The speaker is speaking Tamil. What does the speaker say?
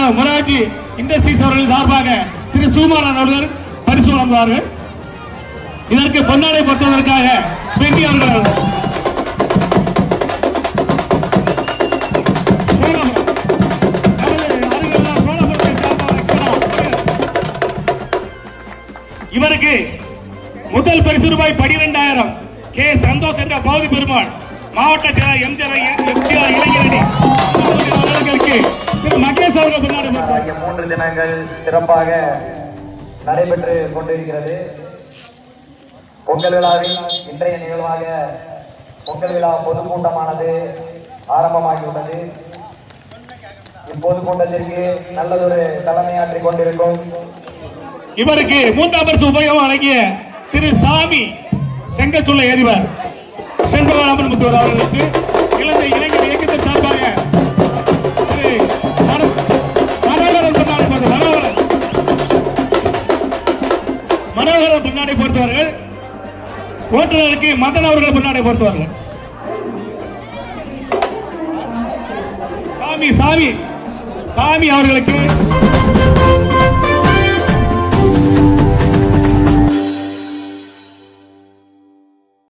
உரிமையாளர் மொராஜி இண்டஸ்ட்ரீஸ் அவர்கள் சார்பாக திரு சுகுமாரன் அவர்கள் பரிசு வழங்குவார்கள் இதற்கு பொன்னாடை பொறுத்ததற்காக பெட்டி அவர்கள் சோழபுரம். நமது அருகிலுள்ள சோழபுரத்தை சார்ந்தவர் சோழா. இவருக்கு முதல் பரிசு ரூபாய் பனிரெண்டாயிரம் கே சந்தோஷ் என்ற பௌதி பெருமாள் மாவட்ட செயலர் எம்ஜிஆர் எம்ஜிஆர் இளைஞரணி அவர்களுக்கு திரு மகேஷ் அவர்கள் பின்னாடி பார்த்தார். ஆகிய மூன்று தினங்கள் சிறப்பாக நடைபெற்று கொண்டிருக்கிறது பொங்கல் விழாவின் இன்றைய நிகழ்வாக பொங்கல் விழா பொதுக்கூட்டமானது ஆரம்பமாகியுள்ளது இப்பொதுக்கூட்டத்திற்கு நல்லதொரு தலைமையாற்றிக் கொண்டிருக்கும் இவருக்கு மூன்றாம் பரிசு உபயோகம் வழங்கிய திரு சாமி செங்கச்சுள்ள எதிவர் செண்பகராமன் முத்துவர் அவர்களுக்கு இலங்கை இளைஞர் இயக்கத்தின் சார்பாக திரு மனோ- மனோகரன் பின்னாடி போட்டு மனோகரன் மனோகரன் பின்னாடி பொறுத்தவர்கள் ஓட்டுநருக்கு மதன் அவர்கள் பின்னாடி பொறுத்தவர்கள் சாமி சாமி சாமி அவர்களுக்கு